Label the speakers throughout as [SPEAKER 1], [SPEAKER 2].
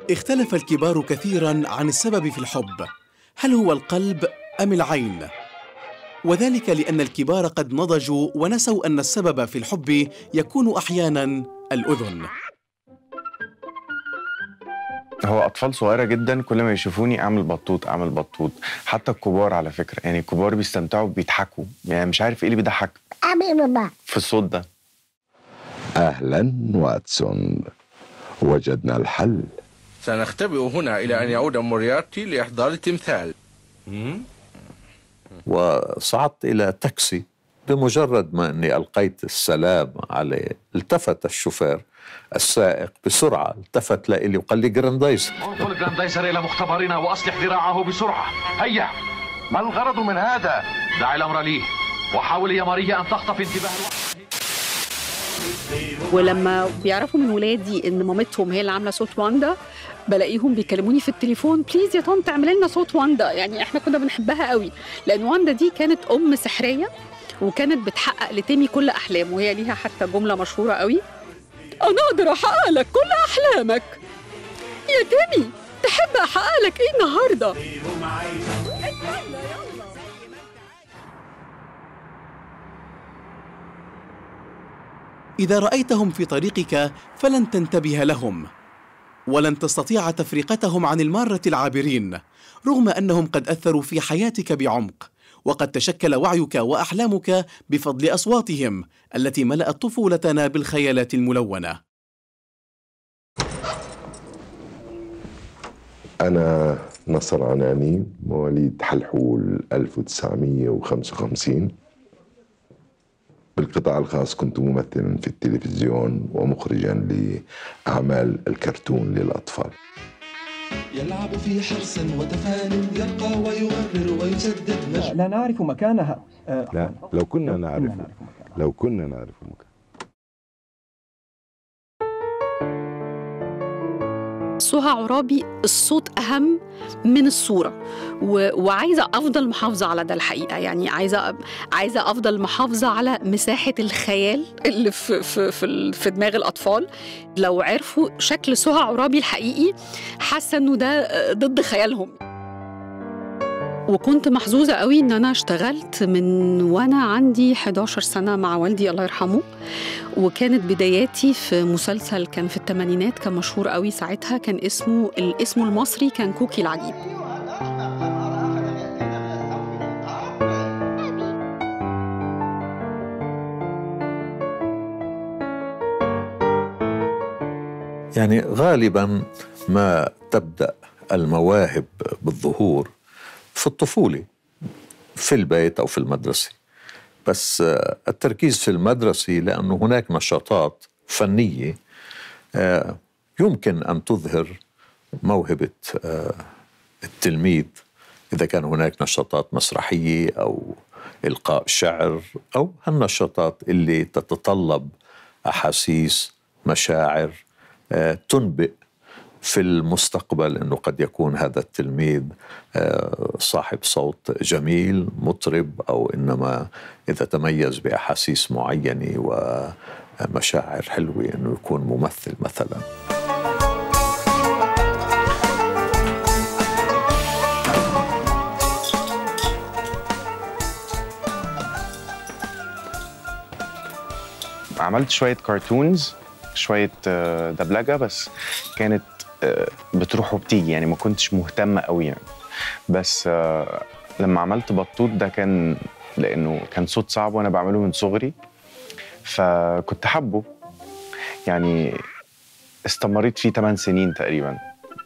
[SPEAKER 1] اختلف الكبار كثيرا عن السبب في الحب هل هو القلب ام العين وذلك لان الكبار قد نضجوا ونسوا ان السبب في الحب يكون احيانا الاذن
[SPEAKER 2] هو اطفال صغيره جدا كل ما يشوفوني اعمل بطوط اعمل بطوط حتى الكبار على فكره يعني الكبار بيستمتعوا بيضحكوا يعني مش عارف ايه اللي بيضحك في الصوت ده
[SPEAKER 3] أهلا واتسون وجدنا الحل
[SPEAKER 4] سنختبئ هنا إلى أن يعود موريارتي لإحضار التمثال
[SPEAKER 5] وصعدت إلى تاكسي بمجرد ما أني ألقيت السلام عليه التفت الشوفير السائق بسرعة التفت لإلي وقال لي جراندايزر
[SPEAKER 6] انقل جراندايزر إلى مختبرنا وأصلح ذراعه بسرعة هيا ما الغرض من هذا؟ دع الأمر لي وحاول يا ماريا أن تخطف انتباه الوحش
[SPEAKER 7] ولما بيعرفوا من ولادي ان مامتهم هي اللي عامله صوت واندا بلاقيهم بيكلموني في التليفون بليز يا طنط اعملي لنا صوت واندا يعني احنا كنا بنحبها قوي لان واندا دي كانت ام سحريه وكانت بتحقق لتيمي كل احلامه وهي ليها حتى جمله مشهوره قوي انا اقدر احقق لك كل احلامك يا تيمي تحب احقق لك ايه النهارده
[SPEAKER 1] اذا رايتهم في طريقك فلن تنتبه لهم ولن تستطيع تفرقتهم عن الماره العابرين رغم انهم قد اثروا في حياتك بعمق وقد تشكل وعيك واحلامك بفضل اصواتهم التي ملات طفولتنا بالخيالات الملونه
[SPEAKER 3] أنا نصر عناني مواليد حلحول 1955 بالقطاع الخاص كنت ممثلا في التلفزيون ومخرجا لأعمال الكرتون للأطفال
[SPEAKER 8] يلعب في حرص وتفان يرقى ويغرر ويسدد مجد
[SPEAKER 9] لا نعرف مكانها آه،
[SPEAKER 3] لا لو كنا نعرف
[SPEAKER 9] نعرف مكانها.
[SPEAKER 3] لو كنا نعرف مكان
[SPEAKER 7] سهى عرابي الصوت اهم من الصوره و... وعايزه افضل محافظه على ده الحقيقه يعني عايزه عايزه افضل محافظه على مساحه الخيال اللي في في في, ال- في دماغ الاطفال لو عرفوا شكل سهى عرابي الحقيقي حاسه انه ده ضد خيالهم وكنت محظوظة قوي إن أنا اشتغلت من وأنا عندي 11 سنة مع والدي الله يرحمه وكانت بداياتي في مسلسل كان في الثمانينات كان مشهور قوي ساعتها كان اسمه الاسم المصري كان كوكي العجيب
[SPEAKER 5] يعني غالبا ما تبدا المواهب بالظهور في الطفوله في البيت او في المدرسه بس آه، التركيز في المدرسه لانه هناك نشاطات فنيه آه، يمكن ان تظهر موهبه آه، التلميذ اذا كان هناك نشاطات مسرحيه او القاء شعر او هالنشاطات اللي تتطلب احاسيس مشاعر آه، تنبئ في المستقبل انه قد يكون هذا التلميذ آه، صاحب صوت جميل مطرب او انما اذا تميز باحاسيس معينه ومشاعر حلوه انه يكون ممثل مثلا
[SPEAKER 2] عملت شويه كرتونز شويه آه، دبلجه بس كانت آه، بتروح وبتيجي يعني ما كنتش مهتمه قوي يعني بس آه، لما عملت بطوط ده كان لانه كان صوت صعب وانا بعمله من صغري فكنت حابه يعني استمريت فيه 8 سنين تقريبا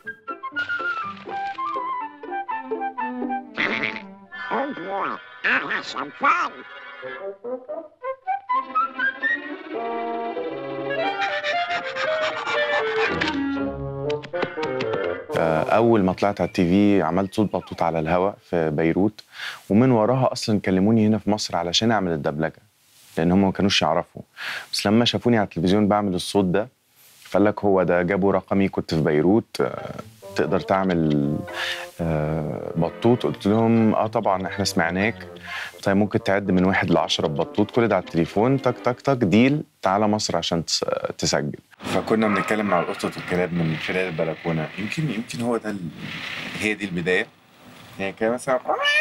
[SPEAKER 2] اول ما طلعت على التي في عملت صوت بطوط على الهواء في بيروت ومن وراها اصلا كلموني هنا في مصر علشان اعمل الدبلجه لان هم ما كانوش يعرفوا بس لما شافوني على التلفزيون بعمل الصوت ده فقال لك هو ده جابوا رقمي كنت في بيروت آه، تقدر تعمل آه، بطوط قلت لهم اه طبعا احنا سمعناك طيب ممكن تعد من واحد لعشرة ببطوط كل ده على التليفون تك تك تك ديل تعالى مصر عشان تس- تسجل فكنا بنتكلم مع القطط والكلاب من خلال البلكونه يمكن يمكن هو ده ال... هي دي البدايه يعني كده مثلا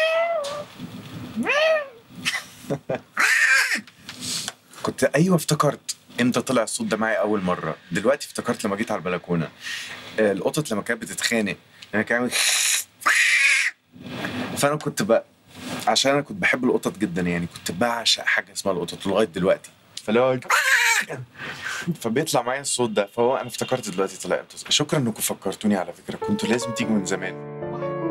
[SPEAKER 2] كنت ايوه افتكرت امتى طلع الصوت ده معايا اول مره دلوقتي افتكرت لما جيت على البلكونه آه، القطط لما كانت بتتخانق لما كانت فانا كنت بقى عشان انا كنت بحب القطط جدا يعني كنت بعشق حاجه اسمها القطط لغايه دلوقتي فاللي هو فبيطلع معايا الصوت ده فهو انا افتكرت دلوقتي طلع امتى شكرا انكم فكرتوني على فكره كنتوا لازم تيجوا من زمان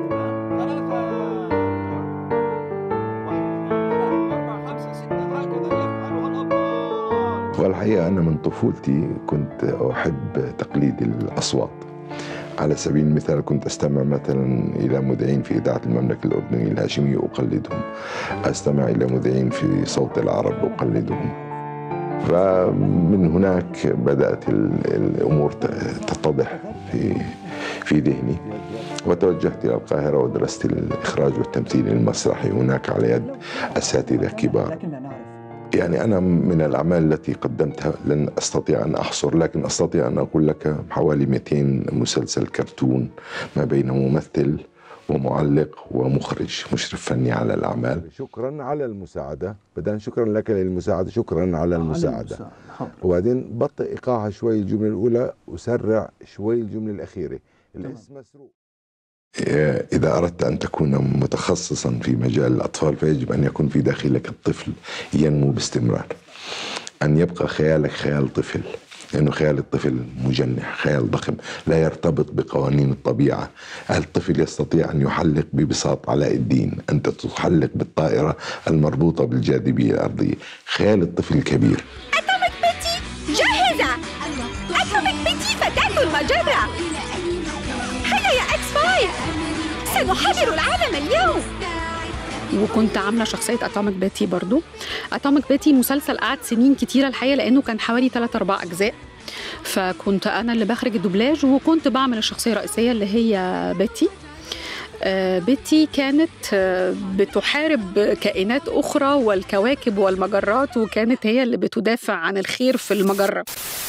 [SPEAKER 3] والحقيقة أنا من طفولتي كنت أحب تقليد الأصوات على سبيل المثال كنت أستمع مثلا إلى مذيعين في إذاعة المملكة الأردنية الهاشمية أقلدهم أستمع إلى مذيعين في صوت العرب أقلدهم فمن هناك بدأت ال- الأمور ت- تتضح في في ذهني وتوجهت إلى القاهرة ودرست الإخراج والتمثيل المسرحي هناك على يد أساتذة كبار
[SPEAKER 9] لكن لا نعرف
[SPEAKER 3] يعني أنا من الأعمال التي قدمتها لن أستطيع أن أحصر لكن أستطيع أن أقول لك حوالي 200 مسلسل كرتون ما بين ممثل ومعلق ومخرج مشرف فني على الأعمال
[SPEAKER 10] شكرا على المساعدة بدل شكرا لك للمساعدة شكرا على المساعدة وبعدين بطئ إيقاعها شوي الجملة الأولى وسرع شوي الجملة الأخيرة الاسم مسروق
[SPEAKER 3] إذا أردت أن تكون متخصصا في مجال الأطفال فيجب أن يكون في داخلك الطفل ينمو باستمرار أن يبقى خيالك خيال طفل لأنه خيال الطفل مجنح خيال ضخم لا يرتبط بقوانين الطبيعة الطفل يستطيع أن يحلق ببساط علاء الدين أنت تحلق بالطائرة المربوطة بالجاذبية الأرضية خيال الطفل كبير
[SPEAKER 11] أتوميك بيتي جاهزة أتوميك بيتي فتاة المجرة هيا يا اكس فايف سنحرر العالم اليوم
[SPEAKER 7] وكنت عامله شخصيه اتوميك بيتي برضو اتوميك بيتي مسلسل قعد سنين كتيره الحقيقه لانه كان حوالي 3 4 اجزاء فكنت انا اللي بخرج الدوبلاج وكنت بعمل الشخصيه الرئيسيه اللي هي بيتي آه، بيتي كانت آه، بتحارب كائنات أخرى والكواكب والمجرات وكانت هي اللي بتدافع عن الخير في المجرة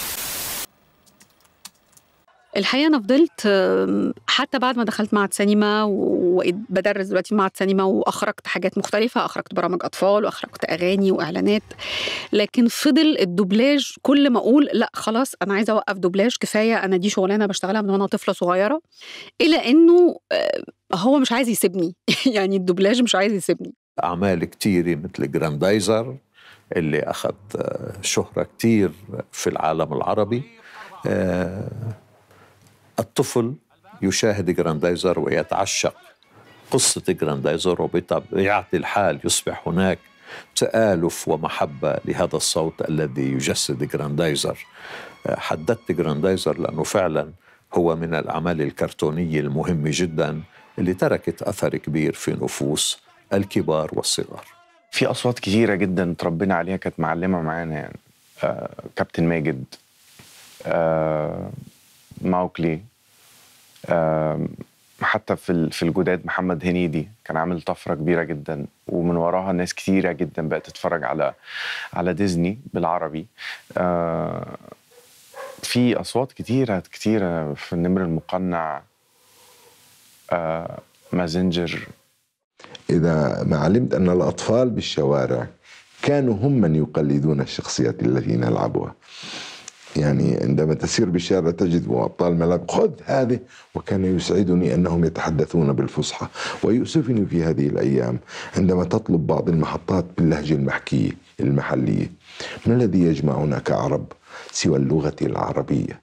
[SPEAKER 7] الحقيقة أنا فضلت آم، حتى بعد ما دخلت معهد سينما وبدرس دلوقتي في معهد سينما وأخرجت حاجات مختلفة أخرجت برامج أطفال وأخرجت أغاني وإعلانات لكن فضل الدوبلاج كل ما أقول لا خلاص أنا عايزة أوقف دوبلاج كفاية أنا دي شغلانة بشتغلها من وأنا طفلة صغيرة إلى إنه آه، هو مش عايز يسيبني يعني الدوبلاج مش عايز يسيبني
[SPEAKER 5] أعمال كتيرة مثل جراندايزر اللي أخذ آه، شهرة كتير في العالم العربي آه، الطفل يشاهد جراندايزر ويتعشق قصة جراندايزر وبطبيعة الحال يصبح هناك تآلف ومحبة لهذا الصوت الذي يجسد جراندايزر آه، حددت جراندايزر لأنه فعلا هو من الأعمال الكرتونية المهمة جدا اللي تركت أثر كبير في نفوس الكبار والصغار
[SPEAKER 2] في اصوات كتيره جدا تربينا عليها كانت معلمه معانا يعني آه كابتن ماجد آه ماوكلي آه حتى في ال- في الجداد محمد هنيدي كان عامل طفره كبيره جدا ومن وراها ناس كتيره جدا بقت تتفرج على على ديزني بالعربي آه في اصوات كتيره كتيره في النمر المقنع آه مازنجر
[SPEAKER 3] إذا ما علمت أن الأطفال بالشوارع كانوا هم من يقلدون الشخصيات التي نلعبها يعني عندما تسير بالشارع تجد أبطال ملعب خذ هذه وكان يسعدني أنهم يتحدثون بالفصحى ويؤسفني في هذه الأيام عندما تطلب بعض المحطات باللهجة المحكية المحلية ما الذي يجمعنا كعرب سوى اللغة العربية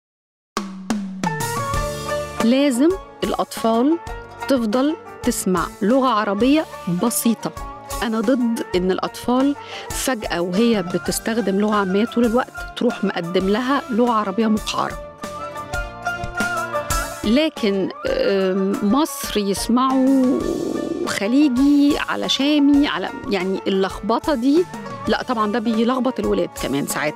[SPEAKER 7] لازم الأطفال تفضل تسمع لغة عربية بسيطة أنا ضد إن الأطفال فجأة وهي بتستخدم لغة عامية طول الوقت تروح مقدم لها لغة عربية مقعرة لكن آم، مصر يسمعوا خليجي على شامي على يعني اللخبطة دي لا طبعا ده بيلخبط الولاد كمان ساعات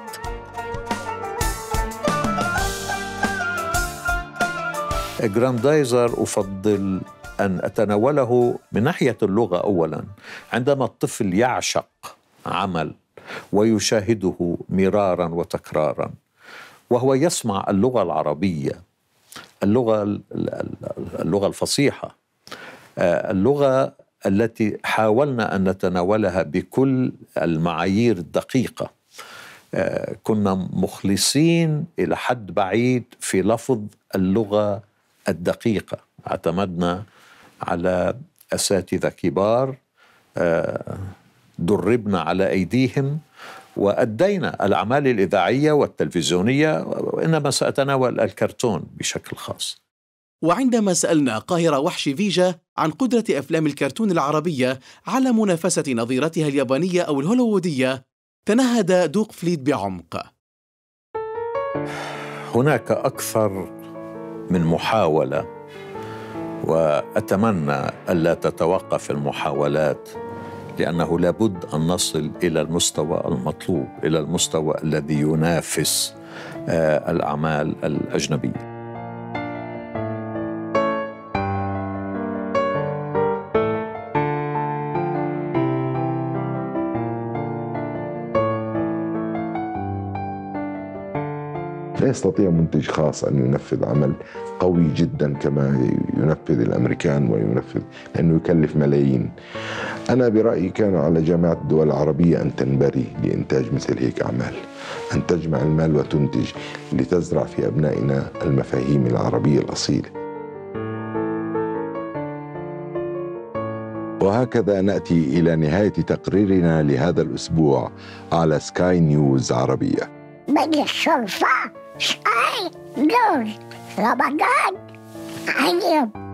[SPEAKER 5] جراندايزر أفضل ان اتناوله من ناحيه اللغه اولا عندما الطفل يعشق عمل ويشاهده مرارا وتكرارا وهو يسمع اللغه العربيه اللغه اللغه الفصيحه آه، اللغه التي حاولنا ان نتناولها بكل المعايير الدقيقه آه، كنا مخلصين الى حد بعيد في لفظ اللغه الدقيقه اعتمدنا على اساتذه كبار آه، دربنا على ايديهم وادينا الاعمال الاذاعيه والتلفزيونيه وانما ساتناول الكرتون بشكل خاص.
[SPEAKER 1] وعندما سالنا قاهره وحش فيجا عن قدره افلام الكرتون العربيه على منافسه نظيرتها اليابانيه او الهوليووديه تنهد دوق فليت بعمق.
[SPEAKER 5] هناك اكثر من محاوله واتمنى الا تتوقف المحاولات لانه لابد ان نصل الى المستوى المطلوب الى المستوى الذي ينافس آه، الاعمال الاجنبيه
[SPEAKER 3] لا يستطيع منتج خاص أن ينفذ عمل قوي جدا كما ينفذ الأمريكان وينفذ لأنه يكلف ملايين أنا برأيي كان على جامعة الدول العربية أن تنبري لإنتاج مثل هيك أعمال أن تجمع المال وتنتج لتزرع في أبنائنا المفاهيم العربية الأصيلة وهكذا ناتي الى نهايه تقريرنا لهذا الاسبوع على سكاي نيوز عربيه.
[SPEAKER 12] بدي الشرفه سكاي نيوز رمضان عيب